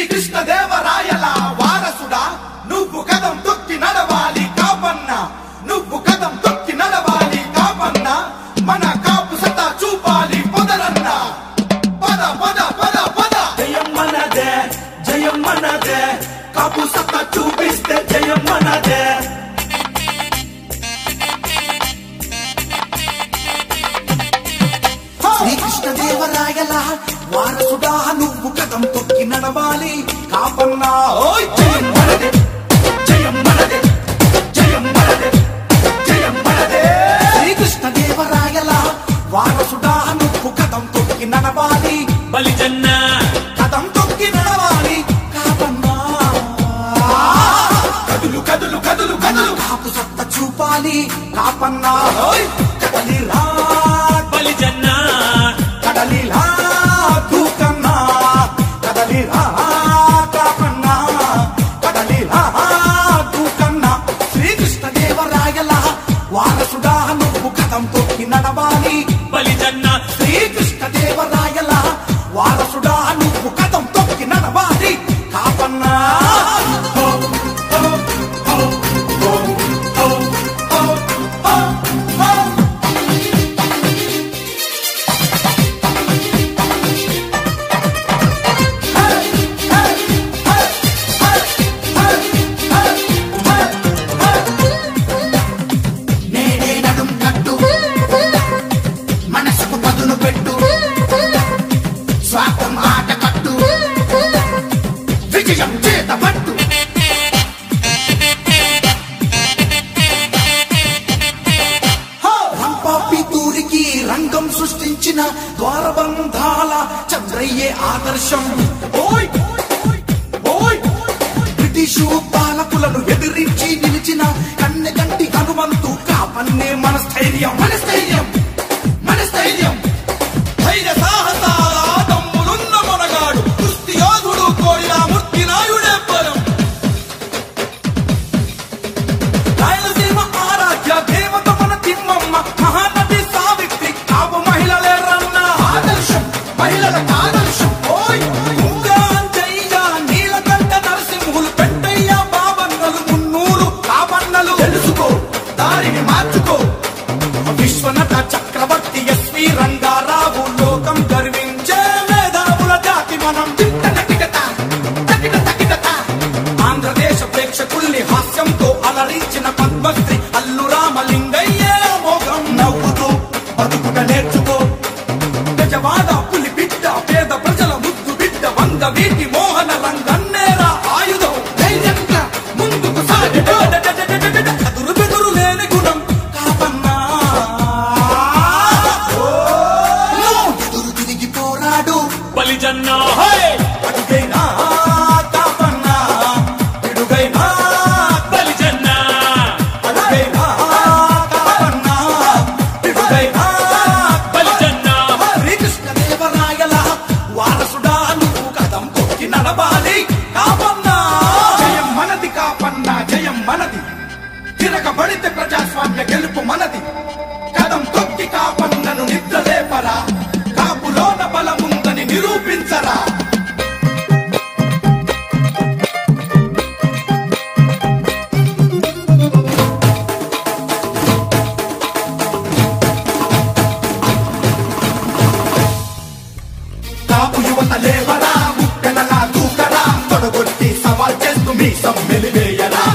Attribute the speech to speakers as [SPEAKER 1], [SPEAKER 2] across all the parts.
[SPEAKER 1] శ్రీకృష్ణ దేవరాయల వారసుడా నువ్వు కదం తొక్కి నడవాలి కాపన్న నువ్వు కదం తొక్కి నడవాలి కాపన్న మన కాపు సతా చూపాలి పొదరన్న పద పద పద పద జయం మనదే జయం మనదే కాపు సత్తా చూపిస్తే జయం మనదే
[SPEAKER 2] శ్రీకృష్ణ దేవరాయల వారసుడా నువ్వు కథం తొక్కి నడవాలి కాపన్నా
[SPEAKER 1] ఓయ్ జయం మనదే జయం మనదే జయం మనదే జయం మనదే
[SPEAKER 2] శ్రీకృష్ణ దేవరాయల వారసుడా నువ్వు కథం తొక్కి నడవాలి
[SPEAKER 3] బలిజన్న
[SPEAKER 2] కథం తొక్కి నడవాలి కాపన్నా
[SPEAKER 1] కదులు కదులు కదులు కదులు
[SPEAKER 2] కాపు సత్త చూపాలి కాపన్నా ఓయ్ కదలిరా
[SPEAKER 3] బలిజన్న
[SPEAKER 2] కదలిరా దూకన్నా కదలిరా కాపన్నా కదలిరా దూకన్నా శ్రీకృష్ణ దేవరాయల వారసుడా నువ్వు కథం తొక్కి నడవాలి
[SPEAKER 3] బలిజన్న
[SPEAKER 2] శ్రీకృష్ణ దేవరాయల వారసుడా నువ్వు కథం తొక్కి నడవాలి కాపన్నా నేనే నడుం కట్టు మనసుకు పదును పెట్టు స్వార్థం ఆట కట్టు విజయం చేత పట్టు రంపాపితూరికి రంగం సృష్టించిన ద్వారబంధాల చంద్రయ్యే ఆదర్శం
[SPEAKER 1] ఓయ్ ఓయ్
[SPEAKER 2] బ్రిటిషు పాలకులను ఎదిరించి నిలిచిన కన్నెగంటి హనుమంతు కాపన్నే మన స్థైర్యం
[SPEAKER 1] మన స్థైర్యం మన స్థైర్యం ధైర్య సాహసాల దమ్ములున్న మొనగాడు కుస్తి యోధుడు కోరిన మూర్తి నాయుడే పరం రాయలసీమ ఆరాధ్య దేవత మన తిమ్మమ్మ మహానటి సావిత్రి కాపు మహిళలే రన్న ఆదర్శం మహిళల ఆదర్శం ఓయ్ ఇంకా అంజయ్య నీలకంఠ నరసింహులు పెద్దయ్య బాబన్నలు మున్నూరు కాపన్నలు తెలుసుకో దారిని మార్చుకో విశ్వనట చక్రవర్తి ఎస్వి రంగారావు లోకం గర్వించే మేధావుల జాతి మనం తిట్టనకిటత, తకిట తకిటత. ఆంధ్రదేశ ప్రేక్షకుల్ని హాస్యంతో అలరించిన పద్మశ్రీ అల్లు రామలింగయ్యే మోగం నవ్వుతూ బతుకుట నేర్చుకో గజవాడ పులి బిడ్డ పేద ప్రజల ముద్దు బిడ్డ వంద వీటి మోహన రంగన్నేరా ఆయుధం ధైర్యంగా ముందుకు సాగిపో అదురు బెదురు లేని గుణం
[SPEAKER 2] కాపన్నా ఎదురు తిరిగి పోరాడు
[SPEAKER 3] బలిజన్న
[SPEAKER 1] అడుగైనా కాపన్నా పిడుగైనా
[SPEAKER 3] బలిజన్న
[SPEAKER 1] అడుగైనా కాపన్నా పిడుగైనా
[SPEAKER 3] బలిజన్న
[SPEAKER 2] శ్రీకృష్ణ దేవరాయల వారసుడా నువ్వు కథం తొక్కి నడవాలి
[SPEAKER 1] కాపన్నా జయం మనది కాపన్నా జయం మనది తిరగబడితే ప్రజాస్వామ్య గెలుపు మనది కదం తొక్కి కాపన్నను నిద్రలేపరా కాపులోన బలముందని నిరూపించరా కాపు యువత లేవరా ముక్కలలా దూకరా తొడగొట్టి సవాల్ చేస్తూ మీ సమ్మెలివేయరా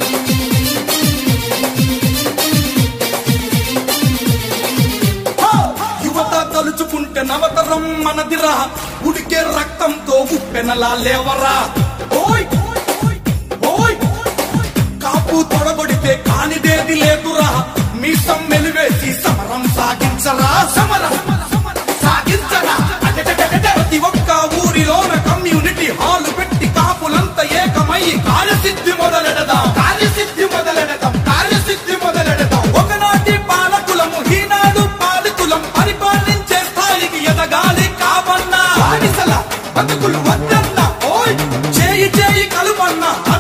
[SPEAKER 1] యువత తలుచుకుంటే నవతరం మనదిరా ఉడికే రక్తంతో ఉప్పెనలా లేవరా ఓయ్ ఓయ్ కాపు తొడగొడితే కానిదేది లేదురా మీ సమ్మెలివేసి సమరం సాగించరా సమరం సాగించరా అటటటటట. ప్రతి ఒక్క ఊరిలోన కమ్యూనిటీ హాలు పెట్టి కాపులంతా ఏకమై కార్యసిద్ధి మొదలెడదాం కార్యసిద్ధి మొదలెడదాం కార్యసిద్ధి మొదలెడదాం ఒకనాటి పాలకులము ఈనాడు పాలకులం పరిపాలించే స్థాయికి ఎదగాలి కావన్నా బానిసల బతుకులు వద్దన్నా ఓయ్ చేయి చేయి కలుపన్నా